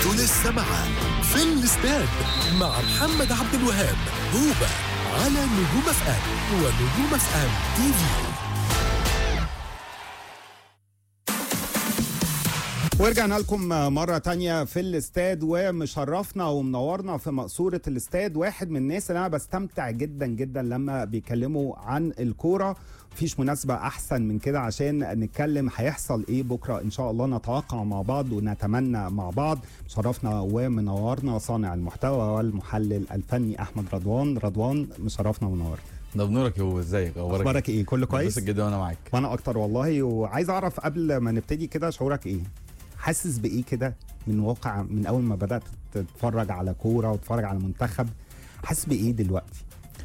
انتوا لسه مع في الاستاد مع محمد عبد الوهاب هوبا على نجوم اف ام ونجوم اف ام تي في ورجعنا لكم مرة تانية في الاستاد ومشرفنا ومنورنا في مقصورة الاستاد واحد من الناس اللي أنا بستمتع جدا جدا لما بيكلموا عن الكورة مفيش مناسبة أحسن من كده عشان نتكلم هيحصل إيه بكرة إن شاء الله نتوقع مع بعض ونتمنى مع بعض شرفنا ومنورنا صانع المحتوى والمحلل الفني أحمد رضوان رضوان مشرفنا ومنورنا ده بنورك يا ازيك اخبارك أخبارك إيه كله كويس؟ كويس جدا وانا معاك وانا اكتر والله وعايز اعرف قبل ما نبتدي كده شعورك ايه حاسس بايه كده من واقع من اول ما بدات تتفرج على كوره وتتفرج على منتخب حاسس بايه دلوقتي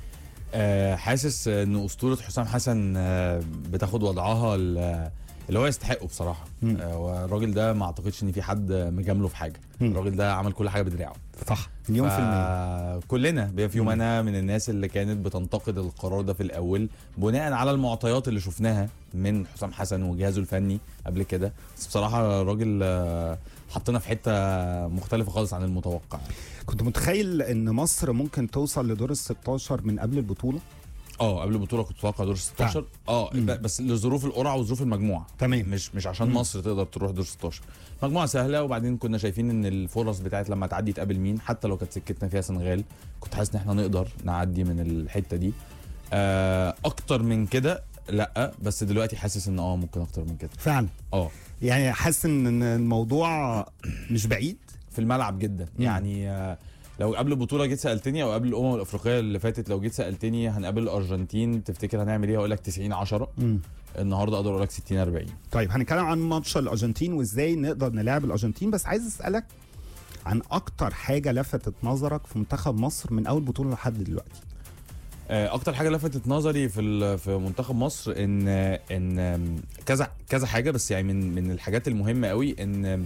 آه حاسس ان اسطوره حسام حسن آه بتاخد وضعها ال- اللي هو يستحقه بصراحه مم. آه والراجل ده ما اعتقدش ان في حد مجامله في حاجه مم. الراجل ده عمل كل حاجه بدراعه صح مليون في المية كلنا بما فيهم انا من الناس اللي كانت بتنتقد القرار ده في الاول بناء على المعطيات اللي شفناها من حسام حسن وجهازه الفني قبل كده بس بصراحه الراجل آه، حطنا في حته مختلفه خالص عن المتوقع كنت متخيل ان مصر ممكن توصل لدور ال 16 من قبل البطوله اه قبل البطوله كنت متوقع دور 16 اه مم. ب- بس لظروف القرعه وظروف المجموعه تمام مش مش عشان مم. مصر تقدر تروح دور 16 مجموعه سهله وبعدين كنا شايفين ان الفرص بتاعت لما تعدي تقابل مين حتى لو كانت سكتنا فيها سنغال كنت حاسس ان احنا نقدر نعدي من الحته دي آه اكتر من كده لا بس دلوقتي حاسس ان اه ممكن اكتر من كده فعلا اه يعني حاسس ان إن الموضوع مش بعيد في الملعب جدا مم. يعني آه لو قبل البطوله جيت سالتني او قبل الامم الافريقيه اللي فاتت لو جيت سالتني هنقابل الارجنتين تفتكر هنعمل ايه هقول لك 90 10 مم. النهارده اقدر اقول لك 60 40 طيب هنتكلم عن ماتش الارجنتين وازاي نقدر نلاعب الارجنتين بس عايز اسالك عن اكتر حاجه لفتت نظرك في منتخب مصر من اول بطوله لحد دلوقتي آه، اكتر حاجه لفتت نظري في ال- في منتخب مصر ان ان كذا كذا حاجه بس يعني من من الحاجات المهمه قوي ان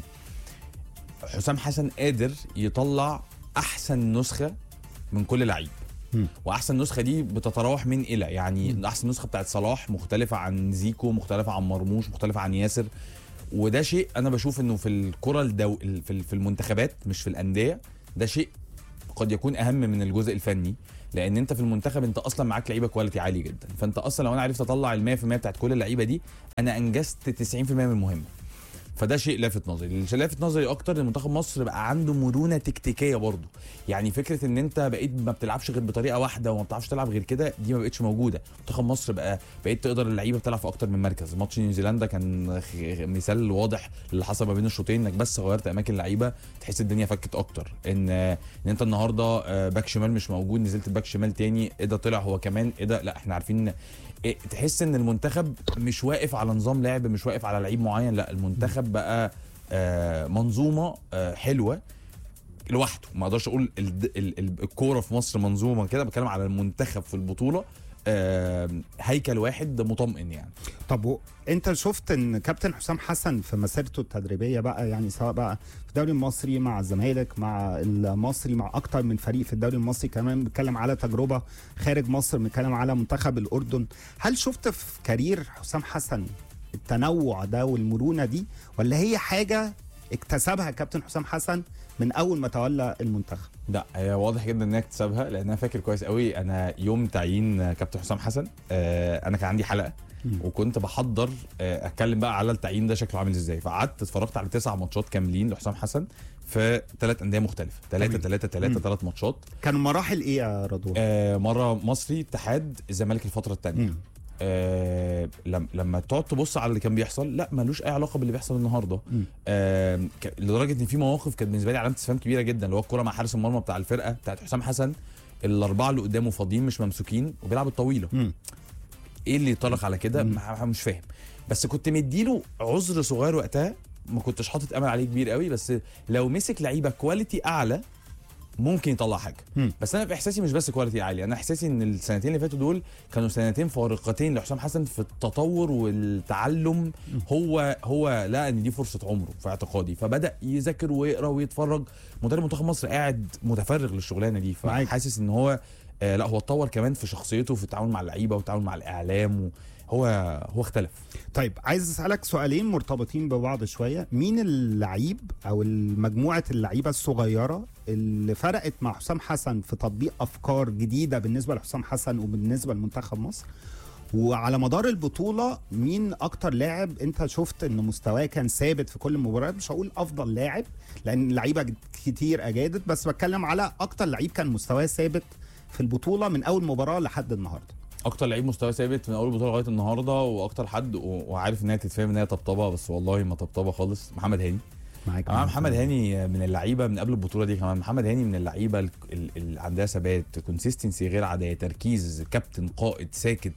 حسام حسن قادر يطلع احسن نسخه من كل لعيب مم. واحسن نسخه دي بتتراوح من الى يعني مم. احسن نسخه بتاعت صلاح مختلفه عن زيكو مختلفه عن مرموش مختلفه عن ياسر وده شيء انا بشوف انه في الكره الدو... في ال- في المنتخبات مش في الانديه ده شيء قد يكون اهم من الجزء الفني لان انت في المنتخب انت اصلا معاك لعيبه كواليتي عالي جدا فانت اصلا لو انا عرفت اطلع ال 100% بتاعت كل اللعيبه دي انا انجزت 90% من المهمه فده شيء لافت نظري اللي لافت نظري اكتر ان منتخب مصر بقى عنده مرونه تكتيكيه برضه يعني فكره ان انت بقيت ما بتلعبش غير بطريقه واحده وما بتعرفش تلعب غير كده دي ما بقتش موجوده منتخب مصر بقى بقيت تقدر اللعيبه بتلعب في اكتر من مركز ماتش نيوزيلندا كان خ- مثال واضح اللي حصل ما بين الشوطين انك بس غيرت اماكن لعيبه تحس الدنيا فكت اكتر ان ان انت النهارده آه، باك شمال مش موجود نزلت باك شمال تاني ايه ده طلع هو كمان ايه ده لا احنا عارفين إيه تحس ان المنتخب مش واقف على نظام لعب مش واقف على لعيب معين لا المنتخب بقى آه، منظومه آه، حلوه لوحده ما اقدرش اقول ال- ال- ال- الكوره في مصر منظومه كده بتكلم على المنتخب في البطوله آه، هيكل واحد مطمئن يعني طب و... انت شفت ان كابتن حسام حسن في مسيرته التدريبيه بقى يعني سواء بقى في الدوري المصري مع الزمالك مع المصري مع اكتر من فريق في الدوري المصري كمان بنتكلم على تجربه خارج مصر بنتكلم على منتخب الاردن هل شفت في كارير حسام حسن التنوع ده والمرونه دي ولا هي حاجه اكتسبها كابتن حسام حسن من اول ما تولى المنتخب لا هي واضح جدا انها اكتسبها لان انا فاكر كويس قوي انا يوم تعيين كابتن حسام حسن آه، انا كان عندي حلقه مم. وكنت بحضر آه، اتكلم بقى على التعيين ده شكله عامل ازاي فقعدت اتفرجت على تسع ماتشات كاملين لحسام حسن في ثلاث انديه مختلفه ثلاثه تمام. ثلاثه ثلاثه مم. ثلاث ماتشات كانوا مراحل ايه يا رضوان؟ آه، مره مصري اتحاد الزمالك الفتره الثانيه مم. آه لم- لما تقعد تبص على اللي كان بيحصل لا ملوش اي علاقه باللي بيحصل النهارده مم. آه ك- لدرجه ان في مواقف كانت بالنسبه لي علامه استفهام كبيره جدا اللي هو الكوره مع حارس المرمى بتاع الفرقه بتاعت حسام حسن الاربعه اللي قدامه فاضيين مش ممسوكين وبيلعب الطويله مم. ايه اللي يطلق على كده مم. ما- مش فاهم بس كنت مديله عذر صغير وقتها ما كنتش حاطط امل عليه كبير قوي بس لو مسك لعيبه كواليتي اعلى ممكن يطلع حاجه مم. بس انا في احساسي مش بس كواليتي عالي انا احساسي ان السنتين اللي فاتوا دول كانوا سنتين فارقتين لحسام حسن في التطور والتعلم هو هو لقى ان دي فرصه عمره في اعتقادي فبدا يذاكر ويقرا ويتفرج مدرب منتخب مصر قاعد متفرغ للشغلانه دي معاك. فحاسس ان هو آه لا هو اتطور كمان في شخصيته في التعامل مع اللعيبه والتعامل مع الاعلام و هو هو اختلف طيب عايز اسالك سؤالين مرتبطين ببعض شويه مين اللعيب او مجموعه اللعيبه الصغيره اللي فرقت مع حسام حسن في تطبيق افكار جديده بالنسبه لحسام حسن وبالنسبه لمنتخب مصر وعلى مدار البطوله مين اكتر لاعب انت شفت ان مستواه كان ثابت في كل المباريات مش هقول افضل لاعب لان لعيبه كتير اجادت بس بتكلم على اكتر لعيب كان مستواه ثابت في البطوله من اول مباراه لحد النهارده اكتر لعيب مستوى ثابت من اول بطوله لغايه النهارده واكتر حد و- وعارف ان هي تتفهم ان هي طبطبه بس والله ما طبطبه خالص محمد هاني معاك كمان محمد هاني من اللعيبه من قبل البطوله دي كمان محمد هاني من اللعيبه ال- ال- اللي عندها ثبات كونسيستنسي غير عاديه تركيز كابتن قائد ساكت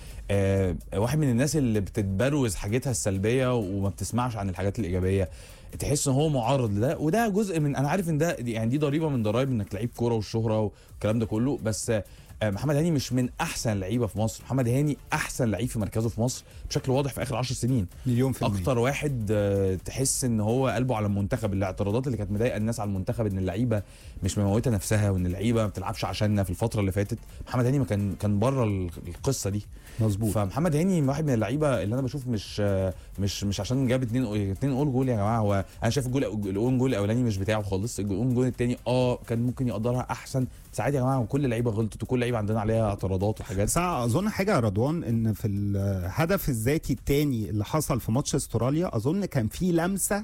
آه واحد من الناس اللي بتتبروز حاجتها السلبيه وما بتسمعش عن الحاجات الايجابيه تحس ان هو معرض لده وده جزء من انا عارف ان ده دي- يعني دي ضريبه من ضرائب انك لعيب كوره والشهره والكلام ده كله بس آه، محمد هاني مش من احسن اللعيبه في مصر محمد هاني احسن لعيب في مركزه في مصر بشكل واضح في اخر 10 سنين مليون في المية اكتر واحد آه، تحس ان هو قلبه على المنتخب الاعتراضات اللي كانت مضايقه الناس على المنتخب ان اللعيبه مش مموته نفسها وان اللعيبه ما بتلعبش عشاننا في الفتره اللي فاتت محمد هاني ما كان كان بره ال- القصه دي مظبوط فمحمد هاني واحد من اللعيبه اللي انا بشوف مش آه، مش مش عشان جاب اتنين اتنين اول جول يا جماعه هو انا شايف الجول الاون جول الاولاني مش بتاعه خالص الاون جول الثاني اه كان ممكن يقدرها احسن ساعات يا جماعه وكل اللعيبه غلطت وكل لعيبه عندنا عليها اعتراضات وحاجات بس أنا اظن حاجه يا رضوان ان في الهدف الذاتي الثاني اللي حصل في ماتش استراليا اظن كان في لمسه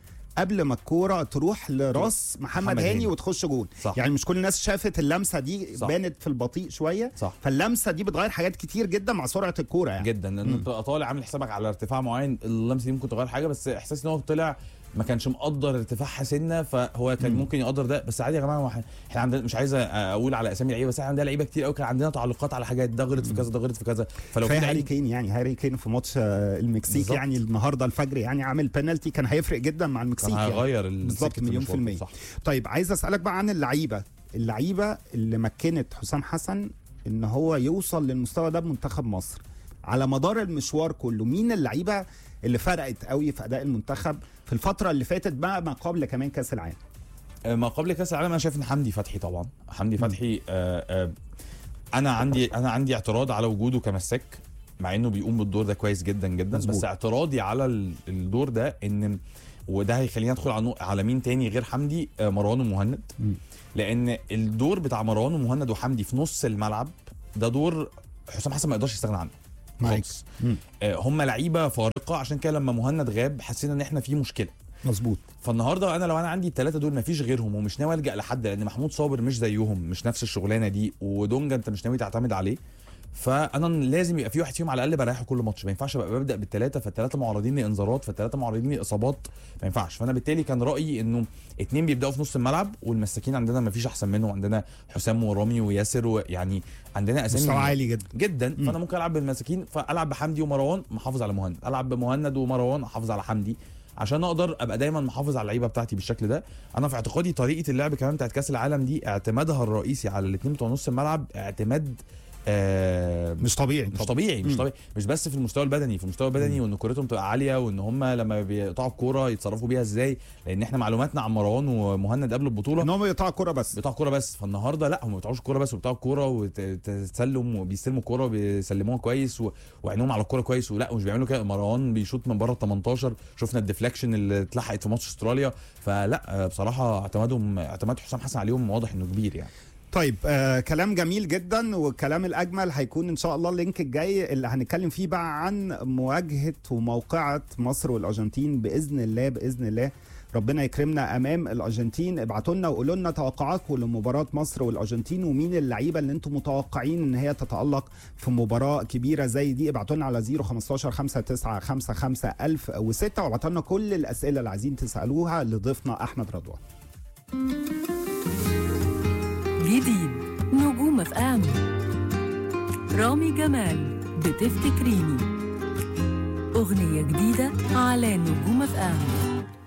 قبل ما الكوره تروح لراس محمد, محمد هاني, هاني. وتخش جول صح. يعني مش كل الناس شافت اللمسه دي صح. بانت في البطيء شويه صح فاللمسه دي بتغير حاجات كتير جدا مع سرعه الكوره يعني جدا لان انت طالع عامل حسابك على ارتفاع معين اللمسه دي ممكن تغير حاجه بس احساس ان هو طلع ما كانش مقدر ارتفاعها سنه فهو كان مم. ممكن يقدر ده بس عادي يا جماعه ما احنا إحنا عندنا مش عايز اقول على اسامي لعيبه بس احنا عندنا لعيبه كتير قوي كان عندنا تعليقات على حاجات ده غلط في كذا ده غلط في كذا فلو في كفايه هاري لعيب كين يعني هاري كين في ماتش آه، المكسيك بالظبط. يعني النهارده الفجر يعني عامل بينالتي كان هيفرق جدا مع كان المكسيك يعني. هيغير ال- بالظبط، سكة مليون في المشوار. المية. صح طيب عايز اسالك بقى عن اللعيبه اللعيبه اللي مكنت حسام حسن ان هو يوصل للمستوى ده بمنتخب مصر على مدار المشوار كله مين اللعيبه اللي فرقت قوي في اداء المنتخب في الفتره اللي فاتت بقى ما قبل كمان كاس العالم آه، ما قبل كاس العالم انا شايف ان حمدي فتحي طبعا حمدي فتحي آه آه انا عندي انا عندي اعتراض على وجوده كمساك مع انه بيقوم بالدور ده كويس جدا جدا مظبوط. بس اعتراضي على ال- الدور ده ان وده هيخليني ادخل على نوع- على مين تاني غير حمدي آه مروان ومهند مم. لان الدور بتاع مروان ومهند وحمدي في نص الملعب ده دور حسام حسن ما يقدرش يستغنى عنه معاك. خالص مم. آه هم لعيبه فارقه عشان كده لما مهند غاب حسينا ان احنا في مشكله مظبوط فالنهارده انا لو انا عندي الثلاثه دول مفيش غيرهم ومش ناوي الجا لحد لان محمود صابر مش زيهم مش نفس الشغلانه دي ودونجا انت مش ناوي تعتمد عليه فانا لازم يبقى في واحد فيهم على الاقل بريحه كل ماتش ما ينفعش ابقى ببدا بالثلاثه فالثلاثه معرضين لانذارات فالثلاثه معرضين لاصابات ما ينفعش فانا بالتالي كان رايي انه اتنين بيبداوا في نص الملعب والمساكين عندنا ما فيش احسن منهم عندنا حسام ورامي وياسر ويعني عندنا اسامي مستوى عالي جدا جدا مم. فانا ممكن العب بالمساكين فالعب بحمدي ومروان محافظ على مهند العب بمهند ومروان احافظ على حمدي عشان اقدر ابقى دايما محافظ على اللعيبه بتاعتي بالشكل ده انا في اعتقادي طريقه اللعب كمان بتاعت كاس العالم دي اعتمادها الرئيسي على الاثنين بتوع نص الملعب اعتماد آه مش طبيعي مش طبيعي مش مم. طبيعي مش بس في المستوى البدني في المستوى البدني وان كورتهم تبقى عاليه وان هم لما بيقطعوا الكوره يتصرفوا بيها ازاي لان احنا معلوماتنا عن مروان ومهند قبل البطوله ان هم بيقطعوا الكوره بس بيقطعوا كوره بس فالنهارده لا هم ما بيقطعوش الكوره بس وبيقطعوا الكوره وتسلم وبيستلموا الكوره وبيسلموها كويس و- وعينهم على الكوره كويس ولا مش بيعملوا كده مروان بيشوط من بره ال 18 شفنا الديفليكشن اللي اتلحقت في ماتش استراليا فلا آه، بصراحه اعتمادهم اعتماد حسام حسن عليهم واضح انه كبير يعني طيب آه كلام جميل جدا والكلام الاجمل هيكون ان شاء الله اللينك الجاي اللي هنتكلم فيه بقى عن مواجهه وموقعه مصر والارجنتين باذن الله باذن الله ربنا يكرمنا امام الارجنتين ابعتوا لنا وقولوا لنا توقعاتكم لمباراه مصر والارجنتين ومين اللعيبه اللي انتم متوقعين ان هي تتالق في مباراه كبيره زي دي ابعتوا لنا على 015 5955 1006 وابعتوا لنا كل الاسئله اللي عايزين تسالوها لضيفنا احمد رضوان جديد نجوم اف ام رامي جمال بتفتكريني أغنية جديدة على نجوم اف ام